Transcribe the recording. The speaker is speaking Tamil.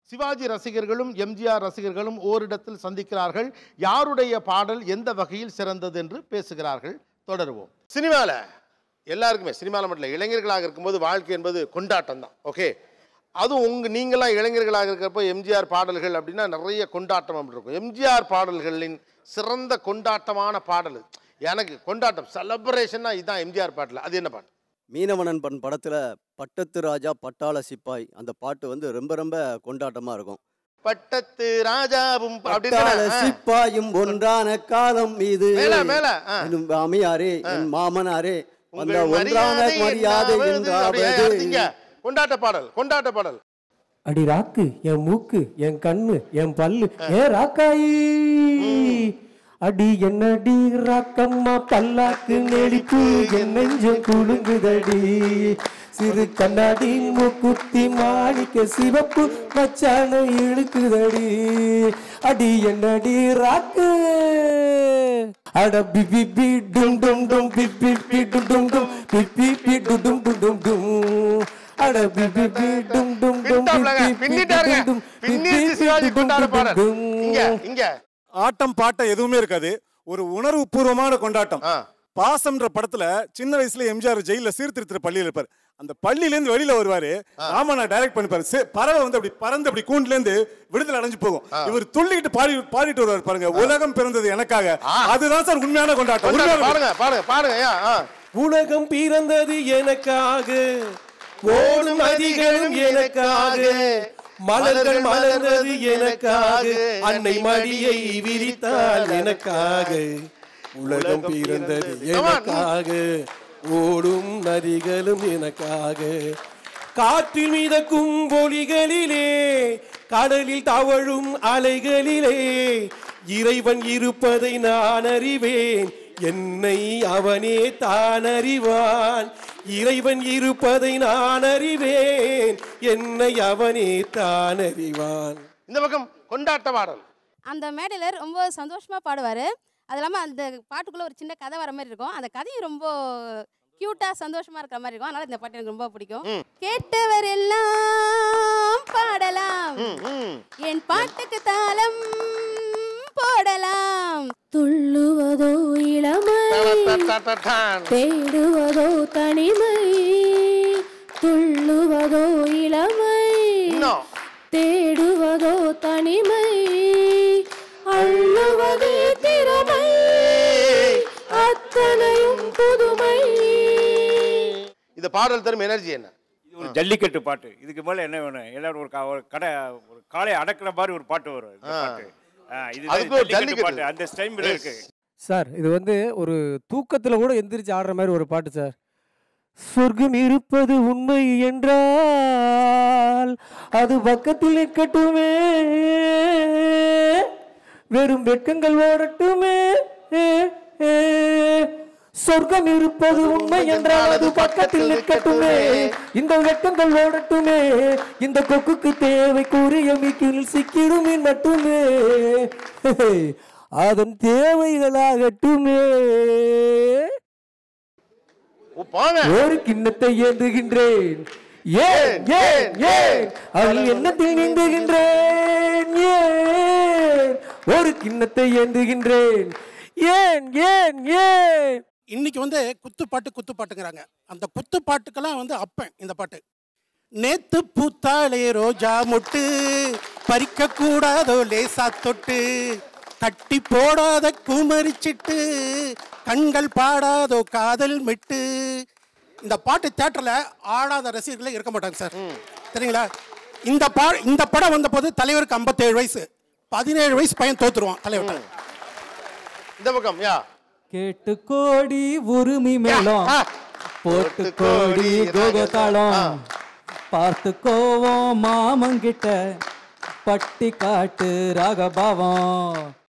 சிவாஜி ரசிகர்களும் எம்ஜிஆர் ரசிகர்களும் ஓரிடத்தில் சந்திக்கிறார்கள் யாருடைய பாடல் எந்த வகையில் சிறந்தது என்று பேசுகிறார்கள் தொடருவோம் சினிமாவில் எல்லாருக்குமே சினிமாவில் மட்டும் இல்லை இளைஞர்களாக இருக்கும்போது வாழ்க்கை என்பது கொண்டாட்டம் தான் ஓகே அதுவும் உங்க நீங்களாம் இளைஞர்களாக இருக்கிறப்போ எம்ஜிஆர் பாடல்கள் அப்படின்னா நிறைய கொண்டாட்டம் அப்படி இருக்கும் எம்ஜிஆர் பாடல்களின் சிறந்த கொண்டாட்டமான பாடல் எனக்கு கொண்டாட்டம் செலப்ரேஷன்னா இதுதான் எம்ஜிஆர் பாட்டில் அது என்ன பாட்டு மீனவனன் பண் படத்தில் பட்டத்து ராஜா பட்டாள சிப்பாய் அந்த பாட்டு வந்து ரொம்ப ரொம்ப கொண்டாட்டமாக இருக்கும் பட்டத்து ராஜாவும் பட்டாள அப்படின்னு சிப்பாயும் ஒன்றான காலம் இது மேல, மேல, ஆ. என் மாமியாரே என் மாமனாரே வந்த உங்கள் ஒன்றான மரியாதை மரியாதை என்னாவது அப்படியே என்றாவது அடுத்தீங்க. கொண்டாட்ட பாடல் கொண்டாட்ட பாடல் அடி ராக்கு என் மூக்கு என் கண்ணு என் பல்லு ஏ ராக்காயி அடி என்னடி ராக்கம்மா பல்லாக்கு நெளிப்பு என் நெஞ்சம் குலுங்குதடி சிறு கண்ணாடி மூக்குத்தி மாணிக்க சிவப்பு மச்சான இழுக்குதடி அடி என்னடி ராக்கு அட பி பி பி டும் டும் டும் பி பி பி டும் டும் டும் பி பி பி டும் டும் டும் டும் டும் அட பி பி பி டும் டும் டும் பி பின்டாப்லங்க, பி பி பின்னிட்டாருங்க. டும் டும் பி பி பின்னிட்டு பி சிவாஜி டும் கொண்டாட டும் பாடல். டும் இங்க இங்க ஆட்டம் பாட்டம் எதுவுமே இருக்காது ஒரு உணர்வு பூர்வமான கொண்டாட்டம் ஆ. பாசம்ன்ற படத்துல சின்ன வயசுல எம்ஜிஆர் ஜெயில சீர்திருத்த பள்ளியில இருப்பார் அந்த பள்ளியில இருந்து வெளியில வருவாரு ஆமா நான் டைரக்ட் பண்ணிப்பாரு சே- பறவை வந்து அப்படி பறந்து அப்படி கூண்டுல இருந்து விடுதலை அடைஞ்சு போகும் இவர் துள்ளிக்கிட்டு பாடி பாடிட்டு வருவார் பாருங்க உலகம் பிறந்தது எனக்காக அதுதான் சார் உண்மையான கொண்டாட்டம் கொண்டாட்ட உண்மையான பாருங்க பாருங்க பாருங்க ஐயா ஆ. உலகம் பிறந்தது எனக்காக ஓடும் நதிகளும் எனக்காக மலர்கள் மலர்ந்தது எனக்காக அன்னை மடியை விரித்தால் எனக்காக உலகம் பிறந்தது எனக்காக ஓடும் நதிகளும் எனக்காக காற்றில் மிதக்கும் ஒளிகளிலே கடலில் தவழும் அலைகளிலே இறைவன் இருப்பதை நான் அறிவேன் என்னை அவனே தான் அறிவான் இறைவன் இருப்பதை நான் அறிவேன் என்னை அவனே தான் அறிவான் இந்த பக்கம் கொண்டாட்ட பாடல் அந்த மேடையில் ரொம்ப சந்தோஷமாக பாடுவார் அது இல்லாமல் அந்த பாட்டுக்குள்ளே ஒரு சின்ன கதை வர மாதிரி இருக்கும் அந்த கதையும் ரொம்ப க்யூட்டாக சந்தோஷமாக இருக்கிற மாதிரி இருக்கும் அதனால் இந்த பாட்டு எனக்கு ரொம்ப பிடிக்கும் கேட்டவர் எல்லாம் பாடலாம் ம், ம். என் பாட்டுக்கு தாளம் போடலாம் துள்ளுவதோ இளமை டடடடடான். தேடுவதோ தனிமை துள்ளுவதோ இளமை இன்னும் தேடுவதோ தனிமை அள்ளுவது திறமை அத்தனையும் புதுமை இந்த பாடல் தரும் எனர்ஜி என்ன இது ஒரு ஜல்லிக்கட்டு பாட்டு இதுக்கு மேல என்ன வேணும் எல்லாரும் ஒரு கா- ஒரு கடை ஒரு காலை அடக்குற மாதிரி ஒரு பாட்டு வரும் இந்த ஆ. பாட்டு ஆ, இது அதுக்கு ஒரு ஜல்லிக்கட்டு ஜல்லிக்கட்டு. பாட்டு அந்த டைம்ல இருக்கு சார் இது வந்து ஒரு தூக்கத்தில் கூட எந்திரிச்சு ஆடுற மாதிரி ஒரு பாட்டு சார் சொர்க்கம் இருப்பது உண்மை என்றால் அது பக்கத்தில் நிற்கட்டுமே வெறும் வெட்கங்கள் ஓடட்டுமே சொர்க்கம் இருப்பது உண்மை என்றால் அது பக்கத்தில் நிற்கட்டுமே இந்த வெட்கங்கள் ஓடட்டுமே இந்த கொக்குக்கு தேவை கூறிய மீக்கில் சிக்கிடும் மீன் மட்டுமே அதன் தேவைகளாகட்டுமே ஓ, போங்க ஒரு கிண்ணத்தை ஏந்துகின்றேன் ஏன் ஏன் ஏன் அதில் எண்ணத்தில் நீந்துகின்றேன் ஏன் ஒரு கிண்ணத்தை ஏந்துகின்றேன் ஏன் ஏன் ஏன் இன்னைக்கு வந்து குத்துப்பாட்டு குத்துப்பாட்டுங்கிறாங்க அந்த குத்துப்பாட்டுக்கெல்லாம் வந்து அப்பேன் இந்த பாட்டு நேத்து பூத்தாலே ரோஜா மொட்டு பறிக்க கூடாதோ லேசா தொட்டு கட்டி போடாத குமரிச்சிட்டு கண்கள் பாடாதோ காதல் மெட்டு இந்த பாட்டு தேட்டரில் ஆடாத ரசிகர்களே இருக்க மாட்டாங்க சார் சரிங்களா இந்த பா இந்த படம் வந்த போது தலைவருக்கு ஐம்பத்தேழு வயசு பதினேழு வயசு பையன் தோத்துருவான் தலைவர்கிட்ட இந்த பக்கம் யா கேட்டு கோடி உரிமை மேளம் ஆ. போட்டு கோடி கோகதாளம் பார்த்து கோவம் மாமங்கிட்ட பட்டி காட்டு ராகபாவம்